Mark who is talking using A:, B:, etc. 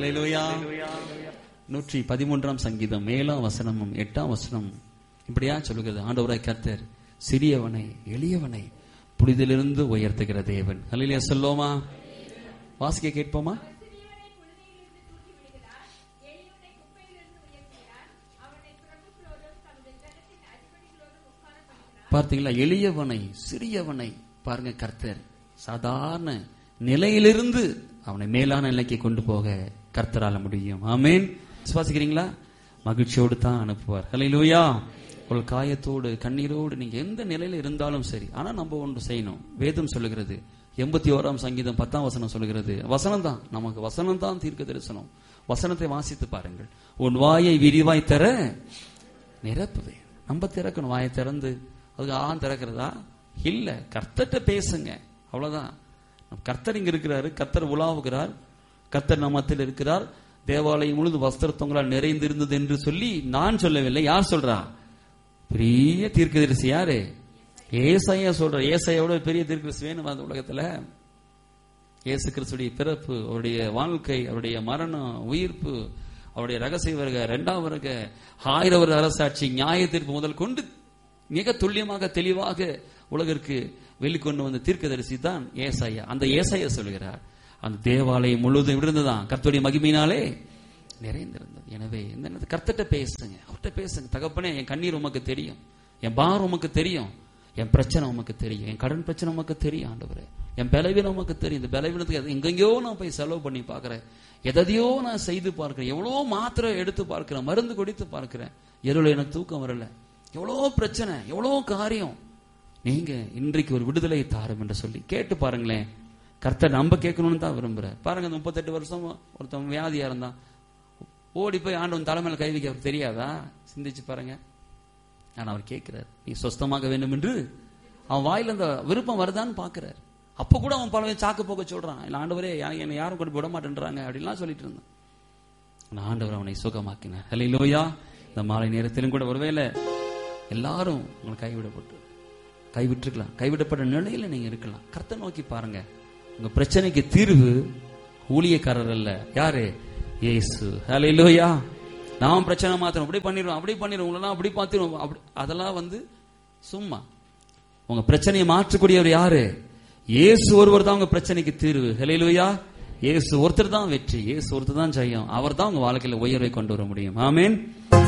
A: ஹalleluya நூற்றி பதிமூன்றாம் சங்கீதம் ஏழாம் வசனமும் எட்டாம் வசனம் இப்படியா சொல்லுகிறது ஆண்டவராய் கர்த்தர் சிறியவனை எளியவனை புனிதிலிருந்து உயர்த்துகிற தேவன் ஹalleluya சொல்லுவோமா வாசிக்க கேட்போமா பார்த்தீங்களா எளியவனை சிறியவனை பாருங்க கர்த்தர் சாதாரண நிலையிலிருந்து அவனை மேலான நிலைக்கு கொண்டு போக கர்த்தரால முடியும் ஆமேன் விசுவாசிக்கிறீங்களா மகிழ்ச்சியோடு தான் அனுப்புவார் ஹalleluya ஒரு காயத்தோடு கண்ணீரோடு நீங்க எந்த நிலையில இருந்தாலும் சரி ஆனா நம்ம ஒன்று செய்யணும் வேதம் சொல்லுகிறது எண்பத்தி ஓராம் சங்கீதம் பத்தாம் வசனம் சொல்லுகிறது வசனம் தான் நமக்கு வசனம் தான் தீர்க்க தரிசனம் வசனத்தை வாசித்து பாருங்கள் உன் வாயை விரிவாய் தர நிரப்புவேன் நம்ம திறக்கணும் வாயை திறந்து அதுக்கு ஆ திறக்கிறதா இல்ல கர்த்தர்ட்ட பேசுங்க அவ்வளவுதான் கர்த்தர் இங்க இருக்கிறாரு கர்த்தர் உலாவுகிறார் கர்த்தர் நம்மத்தில் இருக்கிறார் தேவாலயம் முழுது வஸ்திரத்தவங்களால் நிறைந்திருந்தது என்று சொல்லி நான் சொல்லவில்லை யார் சொல்றா பெரிய தீர்க்கதரிசி யாரு ஏசாயா சொல்ற ஏசாயோட பெரிய தீர்க்கதரிசி வேணும் அந்த உலகத்துல இயேசு கிறிஸ்துடைய பிறப்பு அவருடைய வாழ்க்கை அவருடைய மரணம் உயிர்ப்பு அவருடைய ரகசிய வருக இரண்டாம் வருக ஆயிரம் வருட அரசாட்சி நியாய தீர்ப்பு முதல் கொண்டு மிக துல்லியமாக தெளிவாக உலகிற்கு வெளிக்கொண்டு வந்த தீர்க்கதரிசி தான் ஏசாயா அந்த ஏசாயா சொல்கிறார் அந்த தேவாலயம் முழுவதும் இருந்துதான் கர்த்தருடைய மகிமையினாலே நிறைந்திருந்தது எனவே இந்த நேரத்துல கர்த்தர்ட்ட பேசுங்க அவர்கிட்ட பேசுங்க தகப்பனே என் கண்ணீர் உமக்கு தெரியும் என் பாரம் உமக்கு தெரியும் என் பிரச்சனை உமக்கு தெரியும் என் கடன் பிரச்சனை உமக்கு தெரியும் ஆண்டவரே என் பலவீனம் உமக்கு தெரியும் இந்த பலவீனத்துக்கு எது- எங்கெங்கேயோ நான் போய் செலவு பண்ணி பார்க்கிறேன் எதையோ நான் செய்து பார்க்கிறேன் எவ்வளோ மாத்திரை எடுத்து பார்க்கிறேன் மருந்து குடித்து பார்க்கிறேன் எருள எனக்கு தூக்கம் வரல எவ்வளோ பிரச்சனை எவ்வளோ காரியம் நீங்க இன்றைக்கு ஒரு விடுதலை தாரும் என்று சொல்லி கேட்டு பாருங்களேன் கர்த்தர் நம்ம கேட்கணும்னு தான் விரும்புறார் பாருங்க இந்த முப்பத்தெட்டு வருஷம் ஒருத்தன் வியாதியா இருந்தான் ஓடி போய் ஆண்டவன் தலைமையில கை வைக்க அவருக்கு தெரியாதா சிந்திச்சு பாருங்க ஆனா அவர் கேட்கிறார் நீ சொஸ்தமாக வேண்டும் என்று அவன் வாயில அந்த விருப்பம் வருதான்னு பாக்குறார் அப்ப கூட அவன் பல சாக்கு போக்க சொல்றான் இல்ல ஆண்டவரே யா- என்னை யாரும் கொண்டு விட மாட்டேன்றாங்க அப்படின்லாம் சொல்லிட்டு இருந்தான் ஆனா ஆண்டவர் அவனை சுகமாக்கினார் ஹalleluya இந்த மாலை நேரத்திலும் கூட ஒருவேளை எல்லாரும் உங்களை கைவிடப்பட்டு கைவிட்டுருக்கலாம் கைவிடப்பட்ட நிலையில நீங்க இருக்கலாம் கர்த்தர் நோக்கி பாருங்க உங்க பிரச்சனைக்கு தீர்வு ஊழியக்காரர் அல்ல யாரு இயேசு ஹalleluya நான் பிரச்சனை மாத்திரம் அப்படி பண்ணிடுவோம் அப்படி பண்ணிடுவோம் உங்களெல்லாம் அப்படி பார்த்துருவோம் அப்படி அதெல்லாம் வந்து சும்மா உங்க பிரச்சனையை மாற்றக்கூடியவர் யாரு இயேசு ஒருவர் தான் உங்க பிரச்சனைக்கு தீர்வு ஹalleluya இயேசு ஒருத்தர் தான் வெற்றி இயேசு ஒருத்தர் தான் ஜெயம் அவர் தான் உங்க வாழ்க்கையில உயர்வை கொண்டு வர முடியும் ஆமென்